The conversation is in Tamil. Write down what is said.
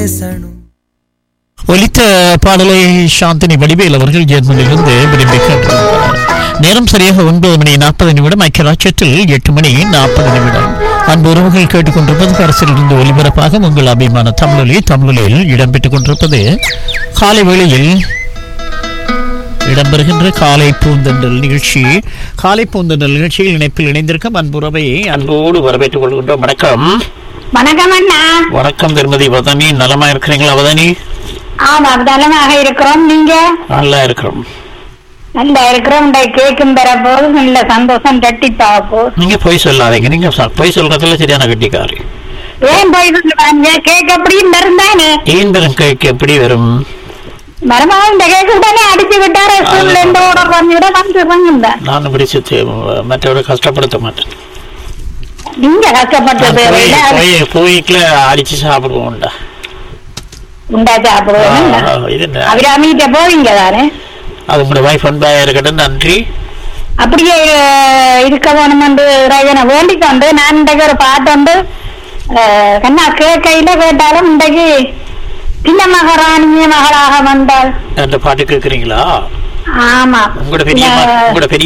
பேசணும் ஒலித்த பாடலை சாந்தினி வடிவேல் அவர்கள் ஜெர்மனியிலிருந்து விரும்பி கேட்டிருந்தார் நேரம் சரியாக ஒன்பது மணி நாற்பது நிமிடம் ஐக்கியராட்சியத்தில் எட்டு மணி நாற்பது நிமிடம் அன்பு உறவுகள் கேட்டுக்கொண்டிருப்பது அரசிலிருந்து ஒலிபரப்பாக உங்கள் அபிமான தமிழொலி தமிழொலியில் இடம்பெற்றுக் கொண்டிருப்பது காலை வேளையில் இடம்பெறுகின்ற காலை பூந்தண்டல் நிகழ்ச்சி காலை பூந்தண்டல் நிகழ்ச்சியில் இணைப்பில் இணைந்திருக்கும் அன்புறவை அன்போடு வரவேற்றுக் கொள்கின்றோம் வணக்கம் வணக்கம் அண்ணா வணக்கம் திருமதி வதனி நலமா இருக்கிறீங்களா வதனி ஆமாம் நலமாக இருக்கிறோம் நீங்க நல்லா இருக்கிறோம் நல்லா இருக்கிறோம் இந்த கேக்கும் பெற போது நல்ல சந்தோஷம் ரெட்டிப்பாக போகுது நீங்க பொய் சொல்லாதீங்க நீங்க ச- பொய் சொல்றதுல சரியான கட்டிக்காரி ஏன் போய் சொல்லுவாங்க கேக் அப்படியும் இருந்தானே ஏன் பெரும் கேக்கு எப்படி வரும் மருமகன் இந்த கேக்கு உடனே அடிச்சு விட்டாரு ஸ்கூல்ல இருந்து ஓட பண்ணி விட வந்துடுறாங்க நான் இப்படி சுத்தி மற்றவரை கஷ்டப்படுத்த மாட்டேன் நீங்க கஷ்டப்பட்ட நான் பேர் போய் போய் போய்க்குல அடிச்சு சாப்பிடுவோம்டா உண்டா சாப்பிடுவோம் ஆ, இது என்ன? அபிராமிகிட்ட போவீங்க தானே அது உங்களோட வைஃப் அன்பாக இருக்கட்டும் நன்றி அப்படியே அஹ், இருக்க வேணுமென்று ரஜனை வேண்டிக் கொண்டு நான் இன்றைக்கு ஒரு பாட்டு வந்து அஹ், கண்ணா கேட்கையில கேட்டாலும் இன்றைக்கு சின்ன மகாராணிய மகளாக வந்தாள் அந்த பாட்டு கேட்குறீங்களா ஆமா உங்களோட பெரிய ம- இல்ல, உங்களோட பெரிய